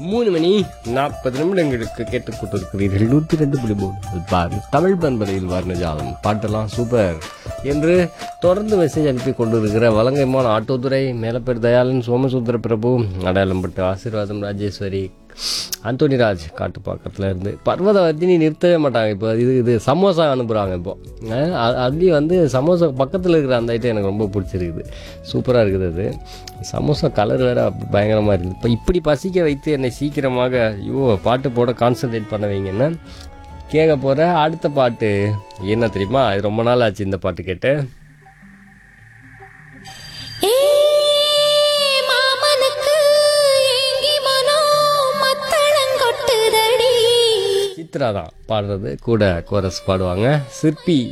மூணு மணி நாற்பது நிமிடங்களுக்கு கேட்டுக்கொண்டிருக்கிறீர்கள் நூற்றி ரெண்டு புள்ளி மூணு பார் தமிழ் பண்பலையில் வர்ணஜாலம் பாட்டெல்லாம் சூப்பர் என்று தொடர்ந்து மெசேஜ் அனுப்பி கொண்டிருக்கிற வலங்கைமான் ஆட்டோதுரை மேலப்பேர் தயாளன் சோமசுந்தர பிரபு அடையாளம்பட்டு ஆசீர்வாதம் ராஜேஸ்வரி அந்தோனி ராஜ் காட்டுப்பாக்கத்தில் இருந்து பர்வதவர்த்தினி நிறுத்தவே மாட்டாங்க இப்போ இது இது சமோசா அனுப்புகிறாங்க இப்போ அஹ் அ- அதுலேயும் வந்து சமோசா பக்கத்தில் இருக்கிற அந்த ஐட்டம் எனக்கு ரொம்ப பிடிச்சிருக்குது சூப்பராக இருக்குது அது சமோசா கலர் வேறு பயங்கரமாக இருக்குது இப்போ இப்படி பசிக்க வைத்து என்னை சீக்கிரமாக ஐயோ பாட்டு போட கான்சன்ட்ரேட் பண்ண வைங்கன்னா கேட்க போகிற அடுத்த பாட்டு என்ன தெரியுமா இது ரொம்ப நாள் ஆச்சு இந்த பாட்டு கேட்டு ஏ மாமனுக்கு ஏங்கி மனோ மத்தளங்கொட்டுதடி சித்ரா தான் பாடுறது கூட கோரஸ் பாடுவாங்க சிற்பி